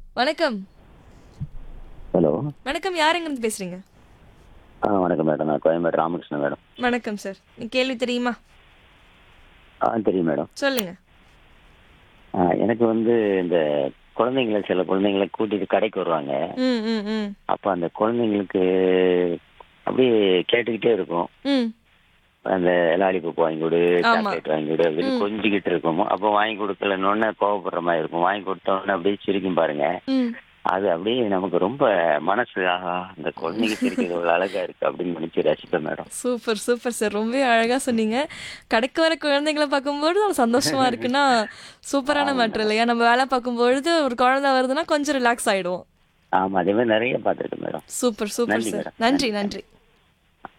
வணக்கம் ஹலோ வணக்கம் யார் எங்கிருந்து பேசுறீங்க ஆ வணக்கம் மேடம் நான் கோயம்பேடு ராமகிருஷ்ணன் மேடம் வணக்கம் சார் கேள்வி தெரியுமா ஆ தெரியும் மேடம் சொல்லுங்க ஆ, எனக்கு வந்து இந்த குழந்தைங்களை சில குழந்தைங்களை கூட்டிட்டு கடைக்கு வருவாங்க ம் ம் ம் அப்போ அந்த குழந்தைங்களுக்கு அப்படியே கேட்டுக்கிட்டே இருக்கும் ம் அந்த லாலிபப் வாங்கி கொடு ஆமா. சாக்லேட் வாங்கி கொடு அப்படின்னு கொஞ்சிக்கிட்டு இருக்கும் அப்போ வாங்கி கொடுக்கலன்னு கோவப்படுற மாதிரி இருக்கும் வாங்கி கொடுத்த உடனே அப்படியே சிரிக்கும் பாருங்க ம் அது அப்படியே நமக்கு ரொம்ப மனசு ஆஹா இந்த குழந்தைங்க சிரிக்கிறது ஒரு அழகா இருக்கு அப்படின்னு நினைச்சு ரசிப்பேன் மேடம் சூப்பர் சூப்பர் சார் ரொம்ப அழகா சொன்னீங்க கடைக்கு வர குழந்தைங்களை பார்க்கும்போது ஒரு சந்தோஷமா இருக்குன்னா சூப்பரான மேட்ரு இல்லையா நம்ம வேலை பார்க்கும்பொழுது ஒரு குழந்தை வருதுன்னா கொஞ்சம் ரிலாக்ஸ் ஆயிடுவோம் ஆமா அதே மாதிரி நிறைய பார்த்துருக்கேன் மேடம் சூப்பர் சூப்பர் நன்றி சார் மேடம். நன்றி நன்றி